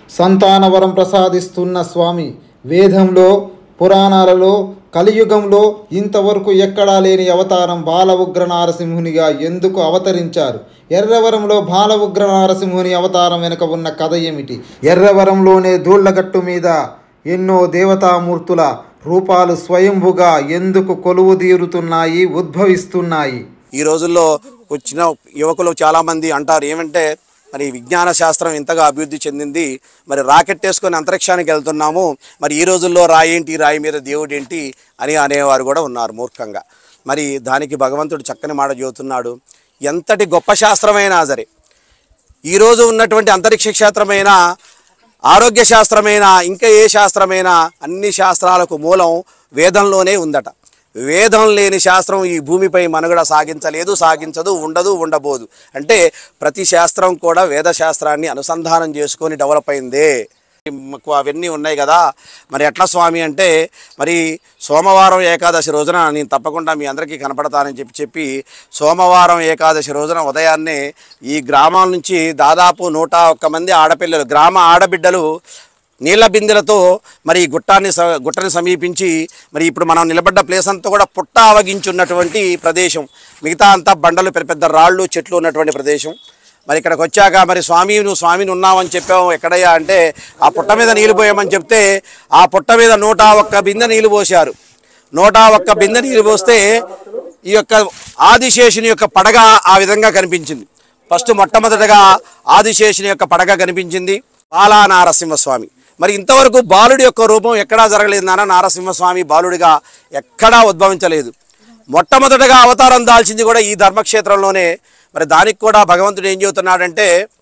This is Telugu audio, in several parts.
సంతానవరం ప్రసాదిస్తున్న స్వామి వేదంలో పురాణాలలో కలియుగంలో ఇంతవరకు ఎక్కడా లేని అవతారం బాల ఉగ్ర నారసింహునిగా ఎందుకు అవతరించారు ఎర్రవరంలో బాల ఉగ్ర నారసింహుని అవతారం వెనుక ఉన్న కథ ఏమిటి ఎర్రవరంలోనే దూళ్లగట్టు మీద ఎన్నో దేవతామూర్తుల రూపాలు స్వయంభుగా ఎందుకు కొలువు తీరుతున్నాయి ఉద్భవిస్తున్నాయి ఈ రోజుల్లో వచ్చిన యువకులు చాలామంది అంటారు ఏమంటే మరి విజ్ఞాన శాస్త్రం ఇంతగా అభివృద్ధి చెందింది మరి రాకెట్ వేసుకొని అంతరిక్షానికి వెళ్తున్నాము మరి ఈ రోజుల్లో రాయి ఏంటి రాయి మీద దేవుడు ఏంటి అని అనేవారు కూడా ఉన్నారు మూర్ఖంగా మరి దానికి భగవంతుడు చక్కని మాట చెబుతున్నాడు ఎంతటి గొప్ప శాస్త్రమైనా సరే ఈరోజు ఉన్నటువంటి అంతరిక్ష క్షేత్రమైన ఆరోగ్య శాస్త్రమైన ఇంకా ఏ శాస్త్రమైనా అన్ని శాస్త్రాలకు మూలం వేదంలోనే ఉందట వేదం లేని శాస్త్రం ఈ భూమిపై మనుగడ సాగించలేదు సాగించదు ఉండదు ఉండబోదు అంటే ప్రతి శాస్త్రం కూడా వేద శాస్త్రాన్ని అనుసంధానం చేసుకొని డెవలప్ అయిందే మాకు అవన్నీ ఉన్నాయి కదా మరి ఎట్లా స్వామి అంటే మరి సోమవారం ఏకాదశి రోజున నేను తప్పకుండా మీ అందరికీ కనపడతానని చెప్పి చెప్పి సోమవారం ఏకాదశి రోజున ఉదయాన్నే ఈ గ్రామాల నుంచి దాదాపు నూట ఒక్క మంది ఆడపిల్లలు గ్రామ ఆడబిడ్డలు నీళ్ల బిందెలతో మరి ఈ గుట్టాన్ని స- గుట్టని సమీపించి మరి ఇప్పుడు మనం నిలబడ్డ ప్లేస్ అంతా కూడా పుట్ట అవగించున్నటువంటి ప్రదేశం మిగతా అంతా బండలు పెద్ద పెద్ద రాళ్ళు చెట్లు ఉన్నటువంటి ప్రదేశం మరి ఇక్కడికి వచ్చాక మరి స్వామి నువ్వు స్వామిని ఉన్నావని చెప్పావు ఎక్కడయ్యా అంటే ఆ పుట్ట మీద నీళ్ళు పోయామని చెప్తే ఆ పుట్ట మీద నూట ఒక్క బిందె నీళ్ళు పోశారు నూట ఒక్క బిందె నీళ్ళు పోస్తే ఈ యొక్క ఆదిశేషుని యొక్క పడగ ఆ విధంగా కనిపించింది ఫస్ట్ మొట్టమొదటగా ఆదిశేషుని యొక్క పడగ కనిపించింది బాలా నారసింహస్వామి మరి ఇంతవరకు బాలుడి యొక్క రూపం ఎక్కడా జరగలేదు నాన్న నారసింహస్వామి బాలుడిగా ఎక్కడా ఉద్భవించలేదు మొట్టమొదటగా అవతారం దాల్చింది కూడా ఈ ధర్మక్షేత్రంలోనే మరి దానికి కూడా భగవంతుడు ఏం చెబుతున్నాడంటే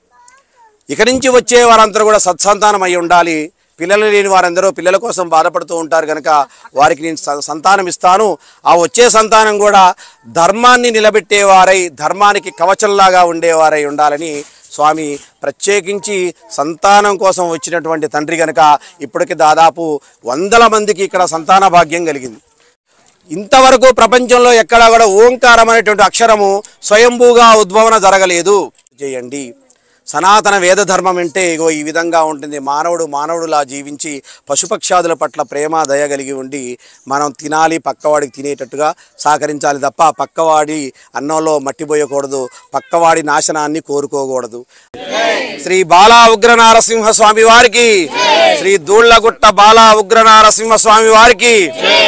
ఇక నుంచి వచ్చే వారందరూ కూడా సత్సంతానం అయి ఉండాలి పిల్లలు లేని వారందరూ పిల్లల కోసం బాధపడుతూ ఉంటారు కనుక వారికి నేను స- సంతానం ఇస్తాను ఆ వచ్చే సంతానం కూడా ధర్మాన్ని నిలబెట్టేవారై ధర్మానికి కవచంలాగా ఉండేవారై ఉండాలని స్వామి ప్రత్యేకించి సంతానం కోసం వచ్చినటువంటి తండ్రి కనుక ఇప్పటికి దాదాపు వందల మందికి ఇక్కడ సంతాన భాగ్యం కలిగింది ఇంతవరకు ప్రపంచంలో ఎక్కడా కూడా ఓంకారం అనేటువంటి అక్షరము స్వయంభూగా ఉద్భవన జరగలేదు చేయండి సనాతన వేద ధర్మం అంటే ఇగో ఈ విధంగా ఉంటుంది మానవుడు మానవుడులా జీవించి పశుపక్షాదుల పట్ల ప్రేమ దయ కలిగి ఉండి మనం తినాలి పక్కవాడికి తినేటట్టుగా సహకరించాలి తప్ప పక్కవాడి అన్నంలో మట్టిపోయకూడదు పక్కవాడి నాశనాన్ని కోరుకోకూడదు శ్రీ బాలా ఉగ్ర నారసింహ స్వామి వారికి శ్రీ దూళ్లగుట్ట బాలా ఉగ్ర నారసింహ స్వామి వారికి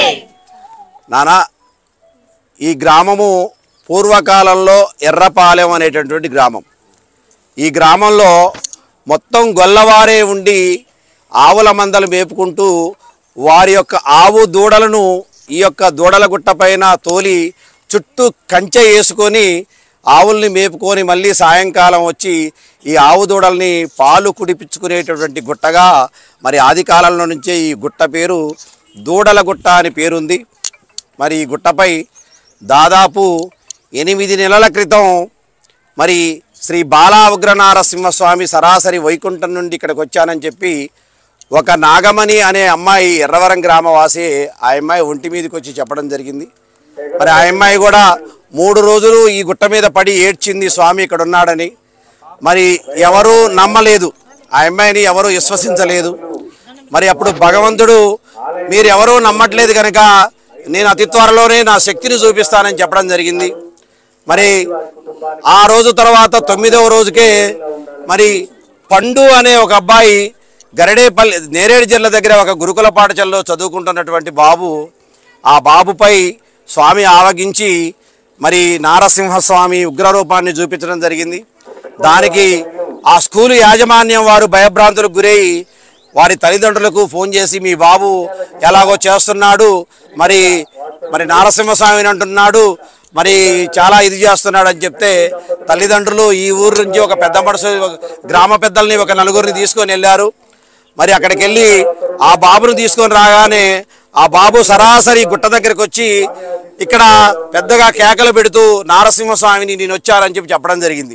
నానా ఈ గ్రామము పూర్వకాలంలో ఎర్రపాలెం అనేటటువంటి గ్రామం ఈ గ్రామంలో మొత్తం గొల్లవారే ఉండి ఆవుల మందలు మేపుకుంటూ వారి యొక్క ఆవు దూడలను ఈ యొక్క దూడల గుట్ట పైన తోలి చుట్టూ కంచె వేసుకొని ఆవుల్ని మేపుకొని మళ్ళీ సాయంకాలం వచ్చి ఈ ఆవు దూడల్ని పాలు కుడిపించుకునేటటువంటి గుట్టగా మరి ఆది కాలంలో నుంచే ఈ గుట్ట పేరు దూడల గుట్ట అని పేరుంది మరి ఈ గుట్టపై దాదాపు ఎనిమిది నెలల క్రితం మరి శ్రీ బాలా ఉగ్రనారసింహస్వామి సరాసరి వైకుంఠం నుండి ఇక్కడికి వచ్చానని చెప్పి ఒక నాగమణి అనే అమ్మాయి ఎర్రవరం గ్రామవాసి ఆ అమ్మాయి ఒంటి మీదకి వచ్చి చెప్పడం జరిగింది మరి ఆ అమ్మాయి కూడా మూడు రోజులు ఈ గుట్ట మీద పడి ఏడ్చింది స్వామి ఇక్కడ ఉన్నాడని మరి ఎవరూ నమ్మలేదు ఆ అమ్మాయిని ఎవరూ విశ్వసించలేదు మరి అప్పుడు భగవంతుడు మీరు ఎవరూ నమ్మట్లేదు కనుక నేను అతి త్వరలోనే నా శక్తిని చూపిస్తానని చెప్పడం జరిగింది మరి ఆ రోజు తర్వాత తొమ్మిదవ రోజుకే మరి పండు అనే ఒక అబ్బాయి గరడేపల్లి నేరేడు జిల్లా దగ్గర ఒక గురుకుల పాఠశాలలో చదువుకుంటున్నటువంటి బాబు ఆ బాబుపై స్వామి ఆవగించి మరి నారసింహస్వామి ఉగ్రరూపాన్ని చూపించడం జరిగింది దానికి ఆ స్కూలు యాజమాన్యం వారు భయభ్రాంతులకు గురై వారి తల్లిదండ్రులకు ఫోన్ చేసి మీ బాబు ఎలాగో చేస్తున్నాడు మరి మరి నారసింహస్వామిని అంటున్నాడు మరి చాలా ఇది చేస్తున్నాడు అని చెప్తే తల్లిదండ్రులు ఈ ఊరు నుంచి ఒక పెద్ద మనుషు ఒక గ్రామ పెద్దల్ని ఒక నలుగురిని తీసుకొని వెళ్ళారు మరి అక్కడికి వెళ్ళి ఆ బాబును తీసుకొని రాగానే ఆ బాబు సరాసరి గుట్ట దగ్గరికి వచ్చి ఇక్కడ పెద్దగా కేకలు పెడుతూ నారసింహస్వామిని నేను వచ్చారని చెప్పి చెప్పడం జరిగింది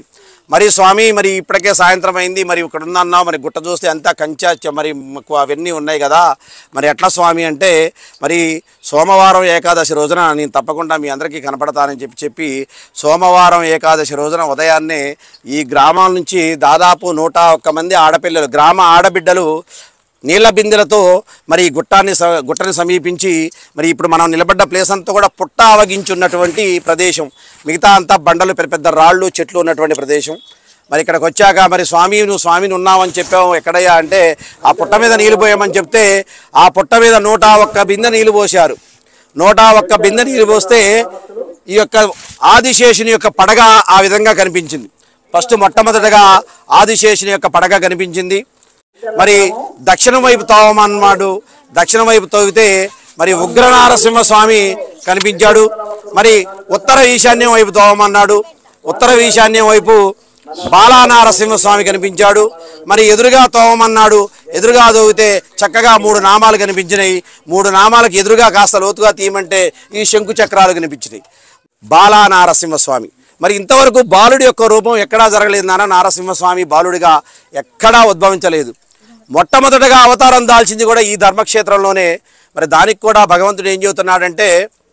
మరి స్వామి మరి ఇప్పటికే సాయంత్రం అయింది మరి ఇక్కడ ఉందన్నావు మరి గుట్ట చూస్తే అంతా కంచా చ- మరి మాకు అవన్నీ ఉన్నాయి కదా మరి ఎట్లా స్వామి అంటే మరి సోమవారం ఏకాదశి రోజున నేను తప్పకుండా మీ అందరికీ కనపడతానని చెప్పి చెప్పి సోమవారం ఏకాదశి రోజున ఉదయాన్నే ఈ గ్రామాల నుంచి దాదాపు నూట ఒక్క మంది ఆడపిల్లలు గ్రామ ఆడబిడ్డలు నీళ్ల బిందెలతో మరి ఈ గుట్టాన్ని స- గుట్టని సమీపించి మరి ఇప్పుడు మనం నిలబడ్డ ప్లేస్ అంతా కూడా పుట్ట ఆవగించున్నటువంటి ప్రదేశం మిగతా అంతా బండలు పెద్ద పెద్ద రాళ్ళు చెట్లు ఉన్నటువంటి ప్రదేశం మరి ఇక్కడికి వచ్చాక మరి స్వామి నువ్వు స్వామిని ఉన్నావని చెప్పావు ఎక్కడయ్యా అంటే ఆ పుట్ట మీద నీళ్ళు పోయామని చెప్తే ఆ పుట్ట మీద నూట ఒక్క బిందె నీళ్ళు పోశారు నూట ఒక్క బిందె నీళ్ళు పోస్తే ఈ యొక్క ఆదిశేషుని యొక్క పడగ ఆ విధంగా కనిపించింది ఫస్ట్ మొట్టమొదటగా ఆదిశేషుని యొక్క పడగ కనిపించింది మరి దక్షిణం వైపు తోవమన్నాడు దక్షిణం వైపు తవ్వితే మరి ఉగ్రనారసింహ స్వామి కనిపించాడు మరి ఉత్తర ఈశాన్యం వైపు తోవమన్నాడు ఉత్తర ఈశాన్యం వైపు బాలానారసింహ స్వామి కనిపించాడు మరి ఎదురుగా తోవమన్నాడు ఎదురుగా తవ్వితే చక్కగా మూడు నామాలు కనిపించినాయి మూడు నామాలకు ఎదురుగా కాస్త లోతుగా తీయమంటే ఈ శంకు చక్రాలు కనిపించినాయి బాలా నారసింహస్వామి మరి ఇంతవరకు బాలుడి యొక్క రూపం ఎక్కడా జరగలేదు నాన్న నారసింహస్వామి బాలుడిగా ఎక్కడా ఉద్భవించలేదు మొట్టమొదటగా అవతారం దాల్చింది కూడా ఈ ధర్మక్షేత్రంలోనే మరి దానికి కూడా భగవంతుడు ఏం చెబుతున్నాడంటే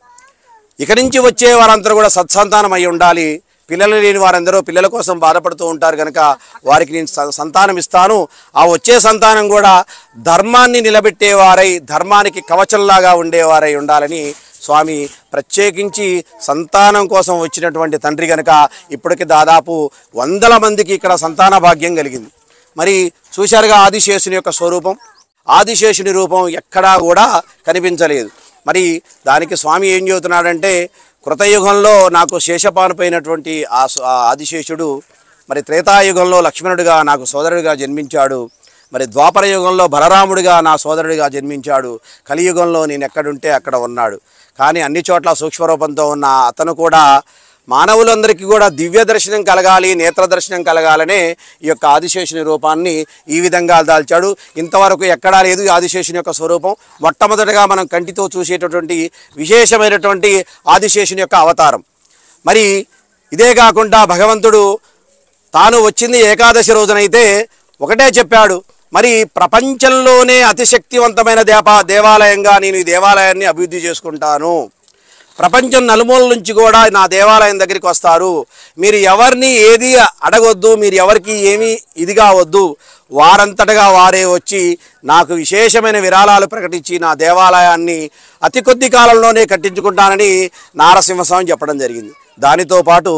ఇక నుంచి వచ్చే వారందరూ కూడా సత్సంతానం అయి ఉండాలి పిల్లలు లేని వారందరూ పిల్లల కోసం బాధపడుతూ ఉంటారు కనుక వారికి నేను స- సంతానం ఇస్తాను ఆ వచ్చే సంతానం కూడా ధర్మాన్ని నిలబెట్టేవారై ధర్మానికి కవచంలాగా ఉండేవారై ఉండాలని స్వామి ప్రత్యేకించి సంతానం కోసం వచ్చినటువంటి తండ్రి కనుక ఇప్పటికి దాదాపు వందల మందికి ఇక్కడ సంతాన భాగ్యం కలిగింది మరి చూశారుగా ఆదిశేషుని యొక్క స్వరూపం ఆదిశేషుని రూపం ఎక్కడా కూడా కనిపించలేదు మరి దానికి స్వామి ఏం చెబుతున్నాడంటే కృతయుగంలో నాకు శేషపానుపైనటువంటి ఆ సు- ఆ ఆదిశేషుడు మరి త్రేతాయుగంలో లక్ష్మణుడిగా నాకు సోదరుడిగా జన్మించాడు మరి ద్వాపర యుగంలో బలరాముడిగా నా సోదరుడిగా జన్మించాడు కలియుగంలో నేను ఎక్కడుంటే అక్కడ ఉన్నాడు కానీ అన్ని చోట్ల సూక్ష్మరూపంతో ఉన్న అతను కూడా మానవులందరికీ కూడా దివ్య దర్శనం కలగాలి నేత్ర దర్శనం కలగాలనే ఈ యొక్క ఆదిశేషుని రూపాన్ని ఈ విధంగా దాల్చాడు ఇంతవరకు ఎక్కడా లేదు ఈ ఆదిశేషుని యొక్క స్వరూపం మొట్టమొదటగా మనం కంటితో చూసేటటువంటి విశేషమైనటువంటి ఆదిశేషుని యొక్క అవతారం మరి ఇదే కాకుండా భగవంతుడు తాను వచ్చింది ఏకాదశి రోజునైతే ఒకటే చెప్పాడు మరి ప్రపంచంలోనే అతి శక్తివంతమైన దేపా దేవాలయంగా నేను ఈ దేవాలయాన్ని అభివృద్ధి చేసుకుంటాను ప్రపంచం నలుమూల నుంచి కూడా నా దేవాలయం దగ్గరికి వస్తారు మీరు ఎవరిని ఏది అడగొద్దు మీరు ఎవరికి ఏమీ ఇది కావద్దు వారంతటగా వారే వచ్చి నాకు విశేషమైన విరాళాలు ప్రకటించి నా దేవాలయాన్ని అతి కొద్ది కాలంలోనే కట్టించుకుంటానని నారసింహస్వామి చెప్పడం జరిగింది దానితో పాటు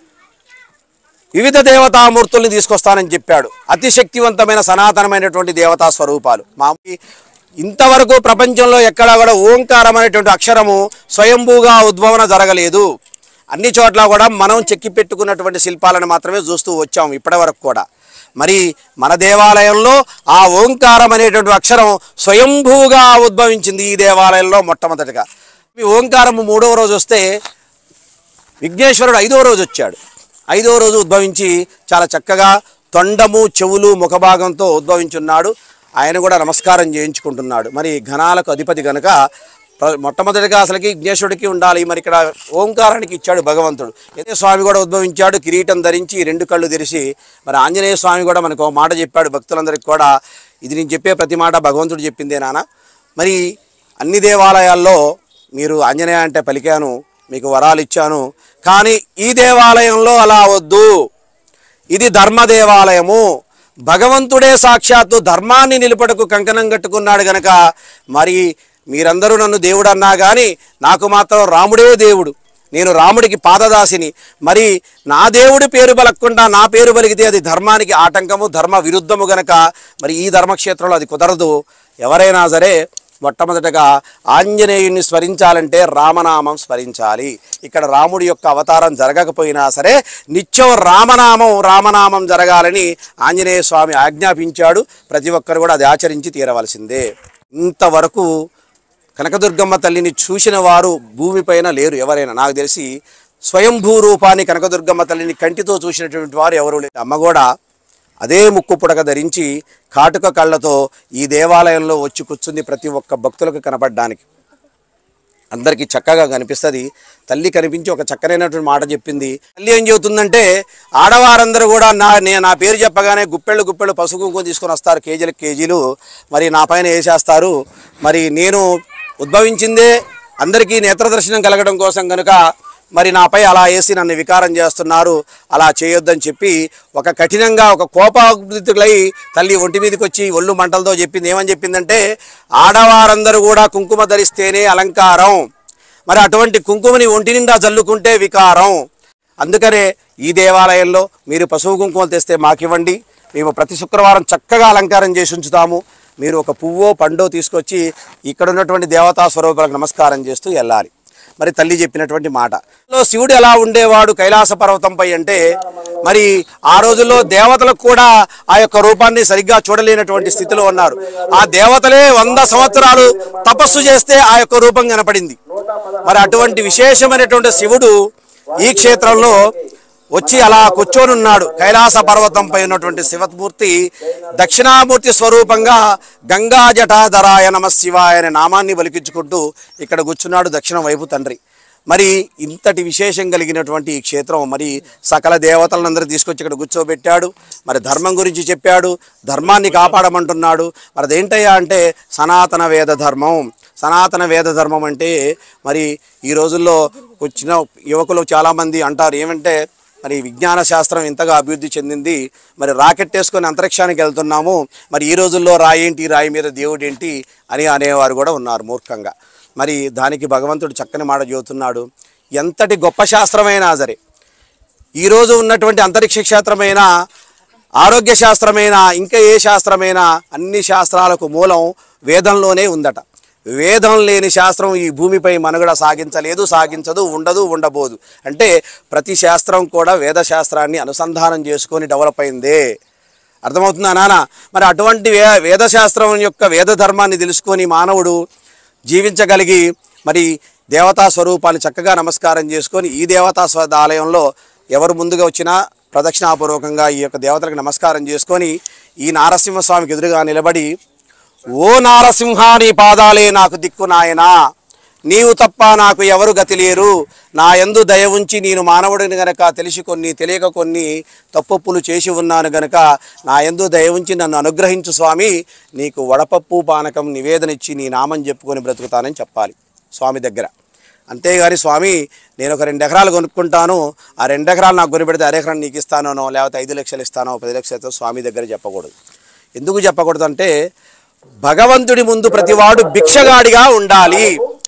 వివిధ దేవతామూర్తుల్ని తీసుకొస్తానని చెప్పాడు అతి శక్తివంతమైన సనాతనమైనటువంటి దేవతా స్వరూపాలు మా ఇంతవరకు ప్రపంచంలో ఎక్కడా కూడా ఓంకారం అనేటువంటి అక్షరము స్వయంభూగా ఉద్భవన జరగలేదు అన్ని చోట్ల కూడా మనం చెక్కి పెట్టుకున్నటువంటి శిల్పాలను మాత్రమే చూస్తూ వచ్చాము ఇప్పటి వరకు కూడా మరి మన దేవాలయంలో ఆ ఓంకారం అనేటువంటి అక్షరం స్వయంభూగా ఉద్భవించింది ఈ దేవాలయంలో మొట్టమొదటిగా ఈ ఓంకారము మూడవ రోజు వస్తే విఘ్నేశ్వరుడు ఐదో రోజు వచ్చాడు ఐదో రోజు ఉద్భవించి చాలా చక్కగా తొండము చెవులు ముఖభాగంతో ఉద్భవించున్నాడు ఆయన కూడా నమస్కారం చేయించుకుంటున్నాడు మరి ఘనాలకు అధిపతి గనుక ప్ర- మొట్టమొదటిగా అసలుకి విఘ్నేశ్వరుడికి ఉండాలి మరి ఇక్కడ ఓంకారానికి ఇచ్చాడు భగవంతుడు ఇదే స్వామి కూడా ఉద్భవించాడు కిరీటం ధరించి రెండు కళ్ళు తెరిచి మరి ఆంజనేయ స్వామి కూడా మనకు ఒక మాట చెప్పాడు భక్తులందరికీ కూడా ఇది నేను చెప్పే ప్రతి మాట భగవంతుడు చెప్పిందే నాన్న మరి అన్ని దేవాలయాల్లో మీరు ఆంజనేయ అంటే పలికాను మీకు వరాలు ఇచ్చాను కానీ ఈ దేవాలయంలో అలా వద్దు ఇది ధర్మ దేవాలయము భగవంతుడే సాక్షాత్తు ధర్మాన్ని నిలుపడకు కంకణం కట్టుకున్నాడు గనక మరి మీరందరూ నన్ను దేవుడు అన్నా కానీ నాకు మాత్రం రాముడే దేవుడు నేను రాముడికి పాదదాసిని మరి నా దేవుడి పేరు పలక్కుండా నా పేరు పలికితే అది ధర్మానికి ఆటంకము ధర్మ విరుద్ధము గనక మరి ఈ ధర్మక్షేత్రంలో అది కుదరదు ఎవరైనా సరే మొట్టమొదటగా ఆంజనేయుని స్మరించాలంటే రామనామం స్మరించాలి ఇక్కడ రాముడి యొక్క అవతారం జరగకపోయినా సరే నిత్యం రామనామం రామనామం జరగాలని ఆంజనేయ స్వామి ఆజ్ఞాపించాడు ప్రతి ఒక్కరు కూడా అది ఆచరించి తీరవలసిందే ఇంతవరకు కనకదుర్గమ్మ తల్లిని చూసిన వారు భూమిపైన లేరు ఎవరైనా నాకు తెలిసి స్వయంభూ రూపాన్ని కనకదుర్గమ్మ తల్లిని కంటితో చూసినటువంటి వారు ఎవరు లేరు అమ్మ కూడా అదే ముక్కు పుడక ధరించి కాటుక కళ్ళతో ఈ దేవాలయంలో వచ్చి కూర్చుంది ప్రతి ఒక్క భక్తులకు కనపడడానికి అందరికీ చక్కగా కనిపిస్తుంది తల్లి కనిపించి ఒక చక్కనైనటువంటి మాట చెప్పింది తల్లి ఏం చెబుతుందంటే ఆడవారందరూ కూడా నా నేను నా పేరు చెప్పగానే గుప్పెళ్ళు గుప్పెళ్ళు పసుపు కుంకుమ తీసుకొని వస్తారు కేజీలు కేజీలు మరి నా పైన వేసేస్తారు మరి నేను ఉద్భవించిందే అందరికీ నేత్రదర్శనం కలగడం కోసం కనుక మరి నాపై అలా వేసి నన్ను వికారం చేస్తున్నారు అలా చేయొద్దని చెప్పి ఒక కఠినంగా ఒక కోపాగ్రతులై తల్లి ఒంటి మీదకి వచ్చి ఒళ్ళు మంటలతో చెప్పింది ఏమని చెప్పిందంటే ఆడవారందరూ కూడా కుంకుమ ధరిస్తేనే అలంకారం మరి అటువంటి కుంకుమని ఒంటి నిండా జల్లుకుంటే వికారం అందుకనే ఈ దేవాలయంలో మీరు పశువు కుంకుమలు తెస్తే మాకివ్వండి మేము ప్రతి శుక్రవారం చక్కగా అలంకారం చేసి ఉంచుతాము మీరు ఒక పువ్వో పండో తీసుకొచ్చి ఇక్కడ ఉన్నటువంటి దేవతా స్వరూపాలకు నమస్కారం చేస్తూ వెళ్ళాలి మరి తల్లి చెప్పినటువంటి మాట లో శివుడు ఎలా ఉండేవాడు కైలాస పర్వతంపై అంటే మరి ఆ రోజుల్లో దేవతలకు కూడా ఆ యొక్క రూపాన్ని సరిగ్గా చూడలేనటువంటి స్థితిలో ఉన్నారు ఆ దేవతలే వంద సంవత్సరాలు తపస్సు చేస్తే ఆ యొక్క రూపం కనపడింది మరి అటువంటి విశేషమైనటువంటి శివుడు ఈ క్షేత్రంలో వచ్చి అలా కూర్చొని ఉన్నాడు కైలాస పర్వతంపై ఉన్నటువంటి శివమూర్తి దక్షిణామూర్తి స్వరూపంగా గంగా జటాధరాయ నమ శివాయ అనే నామాన్ని బలికించుకుంటూ ఇక్కడ కూర్చున్నాడు దక్షిణ వైపు తండ్రి మరి ఇంతటి విశేషం కలిగినటువంటి ఈ క్షేత్రం మరి సకల దేవతలందరూ తీసుకొచ్చి ఇక్కడ కూర్చోబెట్టాడు మరి ధర్మం గురించి చెప్పాడు ధర్మాన్ని కాపాడమంటున్నాడు మరి అదేంటయ్యా అంటే సనాతన వేద ధర్మం సనాతన వేద ధర్మం అంటే మరి ఈ రోజుల్లో వచ్చిన యువకులు చాలామంది అంటారు ఏమంటే మరి విజ్ఞాన శాస్త్రం ఇంతగా అభివృద్ధి చెందింది మరి రాకెట్ వేసుకొని అంతరిక్షానికి వెళ్తున్నాము మరి ఈ రోజుల్లో రాయి ఏంటి రాయి మీద దేవుడు ఏంటి అని అనేవారు కూడా ఉన్నారు మూర్ఖంగా మరి దానికి భగవంతుడు చక్కని మాట చెబుతున్నాడు ఎంతటి గొప్ప శాస్త్రమైనా సరే ఈరోజు ఉన్నటువంటి అంతరిక్ష క్షేత్రమైన ఆరోగ్య శాస్త్రమైన ఇంకా ఏ శాస్త్రమైనా అన్ని శాస్త్రాలకు మూలం వేదంలోనే ఉందట వేదం లేని శాస్త్రం ఈ భూమిపై మనుగడ సాగించలేదు సాగించదు ఉండదు ఉండబోదు అంటే ప్రతి శాస్త్రం కూడా వేద శాస్త్రాన్ని అనుసంధానం చేసుకొని డెవలప్ అయిందే అర్థమవుతుందా నాన్న మరి అటువంటి వే వేదశాస్త్రం యొక్క వేద ధర్మాన్ని తెలుసుకొని మానవుడు జీవించగలిగి మరి దేవతా స్వరూపాన్ని చక్కగా నమస్కారం చేసుకొని ఈ దేవతా స్వ ఆలయంలో ఎవరు ముందుగా వచ్చినా ప్రదక్షిణాపూర్వకంగా ఈ యొక్క దేవతలకు నమస్కారం చేసుకొని ఈ నారసింహస్వామికి ఎదురుగా నిలబడి ఓ నారసింహ నీ పాదాలే నాకు దిక్కు నాయనా నీవు తప్ప నాకు ఎవరు గతి లేరు నా యందు దయ ఉంచి నేను మానవుడిని గనక తెలిసి కొన్ని తెలియక కొన్ని తప్పొప్పులు చేసి ఉన్నాను గనక నా యందు దయ ఉంచి నన్ను అనుగ్రహించు స్వామి నీకు వడపప్పు పానకం నివేదన ఇచ్చి నీ నామం చెప్పుకొని బ్రతుకుతానని చెప్పాలి స్వామి దగ్గర అంతేగాని స్వామి నేను ఒక రెండు ఎకరాలు కొనుక్కుంటాను ఆ రెండు ఎకరాలు నాకు కొనిపెడితే అరెకరం నీకు ఇస్తానో లేకపోతే ఐదు లక్షలు ఇస్తానో పది లక్షలు ఇస్తానో స్వామి దగ్గర చెప్పకూడదు ఎందుకు చెప్పకూడదు అంటే భగవంతుడి ముందు ప్రతివాడు భిక్షగాడిగా ఉండాలి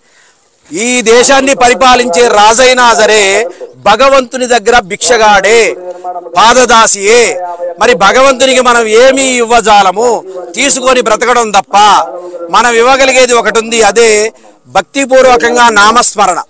ఈ దేశాన్ని పరిపాలించే రాజైనా సరే భగవంతుని దగ్గర భిక్షగాడే పాదదాసియే మరి భగవంతునికి మనం ఏమీ ఇవ్వజాలము తీసుకొని బ్రతకడం తప్ప మనం ఇవ్వగలిగేది ఒకటి ఉంది అదే భక్తిపూర్వకంగా నామస్మరణ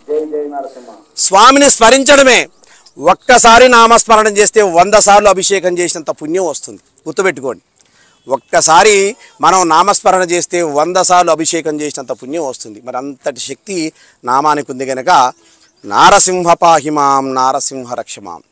స్వామిని స్మరించడమే ఒక్కసారి నామస్మరణం చేస్తే వంద సార్లు అభిషేకం చేసినంత పుణ్యం వస్తుంది గుర్తుపెట్టుకోండి ఒక్కసారి మనం నామస్మరణ చేస్తే వంద సార్లు అభిషేకం చేసినంత పుణ్యం వస్తుంది మరి అంతటి శక్తి నామానికి ఉంది కనుక నారసింహ పాహిమాం నారసింహ రక్షమాం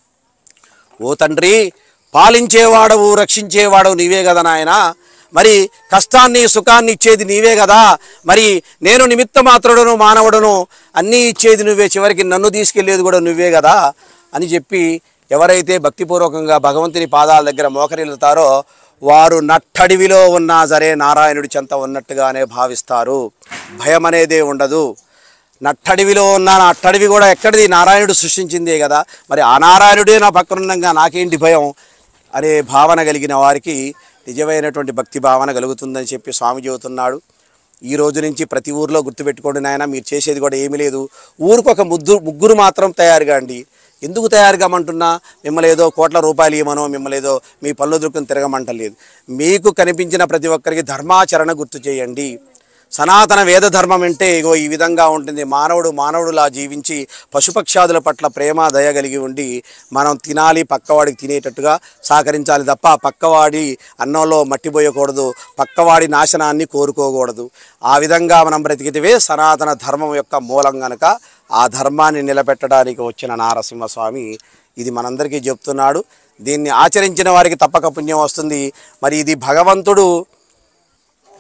ఓ తండ్రి పాలించేవాడవు రక్షించేవాడవు నీవే కదా నాయనా మరి కష్టాన్ని సుఖాన్ని ఇచ్చేది నీవే కదా మరి నేను నిమిత్త మాత్రుడను మానవుడను అన్నీ ఇచ్చేది నువ్వే చివరికి నన్ను తీసుకెళ్లేది కూడా నువ్వే కదా అని చెప్పి ఎవరైతే భక్తిపూర్వకంగా భగవంతుని పాదాల దగ్గర మోకరిల్లుతారో వారు నట్టడివిలో ఉన్నా సరే నారాయణుడి చెంత ఉన్నట్టుగానే భావిస్తారు భయం అనేదే ఉండదు నట్టడివిలో ఉన్న నా అట్టడివి కూడా ఎక్కడిది నారాయణుడు సృష్టించిందే కదా మరి ఆ నారాయణుడే నా పక్కన ఉండగా నాకేంటి భయం అనే భావన కలిగిన వారికి నిజమైనటువంటి భక్తి భావన కలుగుతుందని చెప్పి స్వామి చెబుతున్నాడు ఈ రోజు నుంచి ప్రతి ఊర్లో గుర్తుపెట్టుకోండి నాయన మీరు చేసేది కూడా ఏమీ లేదు ఊరికొక ముద్దు ముగ్గురు మాత్రం తయారుగా అండి ఎందుకు తయారు కామంటున్నా మిమ్మల్ని ఏదో కోట్ల రూపాయలు ఇవ్వమనో మిమ్మల్ని ఏదో మీ పళ్ళు దొరుకుని తిరగమంటలేదు మీకు కనిపించిన ప్రతి ఒక్కరికి ధర్మాచరణ గుర్తు చేయండి సనాతన వేద ధర్మం అంటే ఇగో ఈ విధంగా ఉంటుంది మానవుడు మానవుడులా జీవించి పశుపక్షాదుల పట్ల ప్రేమ దయ కలిగి ఉండి మనం తినాలి పక్కవాడికి తినేటట్టుగా సహకరించాలి తప్ప పక్కవాడి అన్నంలో మట్టిపోయకూడదు పక్కవాడి నాశనాన్ని కోరుకోకూడదు ఆ విధంగా మనం బ్రతికితే సనాతన ధర్మం యొక్క మూలం గనక ఆ ధర్మాన్ని నిలబెట్టడానికి వచ్చిన నారసింహస్వామి ఇది మనందరికీ చెప్తున్నాడు దీన్ని ఆచరించిన వారికి తప్పక పుణ్యం వస్తుంది మరి ఇది భగవంతుడు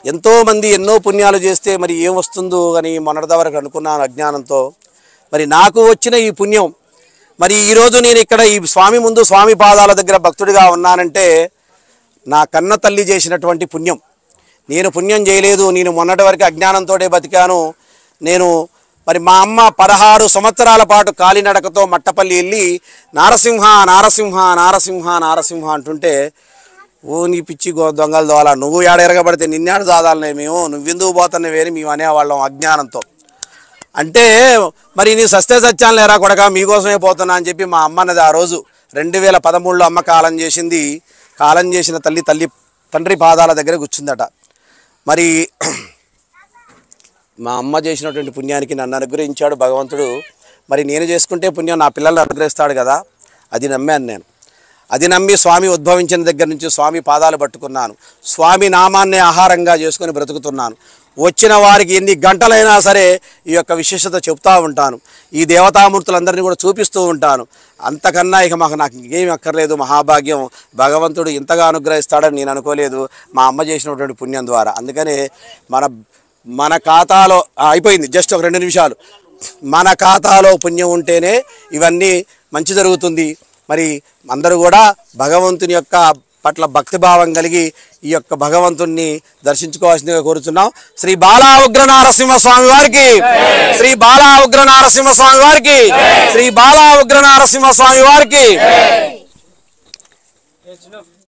ఎంతోమంది ఎన్నో పుణ్యాలు చేస్తే మరి ఏం వస్తుందో అని మొన్నటి వరకు అనుకున్నాను అజ్ఞానంతో మరి నాకు వచ్చిన ఈ పుణ్యం మరి ఈరోజు నేను ఇక్కడ ఈ స్వామి ముందు స్వామి పాదాల దగ్గర భక్తుడిగా ఉన్నానంటే నా కన్న తల్లి చేసినటువంటి పుణ్యం నేను పుణ్యం చేయలేదు నేను మొన్నటి వరకు అజ్ఞానంతోటే బతికాను నేను మరి మా అమ్మ పదహారు సంవత్సరాల పాటు కాలినడకతో మట్టపల్లి వెళ్ళి నారసింహ నారసింహ నారసింహ నారసింహ అంటుంటే ఓ నీ పిచ్చి గో దొంగలు దోల నువ్వు ఏడ ఎరగబడితే నిన్నాడు దాదాలనే మేము నువ్వెందుకు పోతున్నావు వేరే మేము అనేవాళ్ళం అజ్ఞానంతో అంటే మరి నీ సస్తే సత్యాలు లేరా కొడక మీకోసమే పోతున్నా అని చెప్పి మా అమ్మ అన్నది ఆ రోజు రెండు వేల పదమూడులో అమ్మ కాలం చేసింది కాలం చేసిన తల్లి తల్లి తండ్రి పాదాల దగ్గర కూర్చుందట మరి మా అమ్మ చేసినటువంటి పుణ్యానికి నన్ను అనుగ్రహించాడు భగవంతుడు మరి నేను చేసుకుంటే పుణ్యం నా పిల్లల్ని అనుగ్రహిస్తాడు కదా అది నమ్మాను నేను అది నమ్మి స్వామి ఉద్భవించిన దగ్గర నుంచి స్వామి పాదాలు పట్టుకున్నాను స్వామి నామాన్నే ఆహారంగా చేసుకొని బ్రతుకుతున్నాను వచ్చిన వారికి ఎన్ని గంటలైనా సరే ఈ యొక్క విశేషత చెప్తా ఉంటాను ఈ దేవతామూర్తులందరినీ కూడా చూపిస్తూ ఉంటాను అంతకన్నా ఇక మాకు నాకు ఇంకేం అక్కర్లేదు మహాభాగ్యం భగవంతుడు ఇంతగా అనుగ్రహిస్తాడని నేను అనుకోలేదు మా అమ్మ చేసినటువంటి పుణ్యం ద్వారా అందుకనే మన మన ఖాతాలో ఆ, అయిపోయింది జస్ట్ ఒక రెండు నిమిషాలు మన ఖాతాలో పుణ్యం ఉంటేనే ఇవన్నీ మంచి జరుగుతుంది మరి అందరూ కూడా భగవంతుని యొక్క పట్ల భక్తిభావం కలిగి ఈ యొక్క భగవంతుణ్ణి దర్శించుకోవాల్సిందిగా కోరుతున్నాం శ్రీ బాలా ఉగ్ర నారసింహ స్వామి వారికి శ్రీ బాలా ఉగ్ర నారసింహ స్వామి వారికి శ్రీ బాలా ఉగ్ర నారసింహ స్వామి వారికి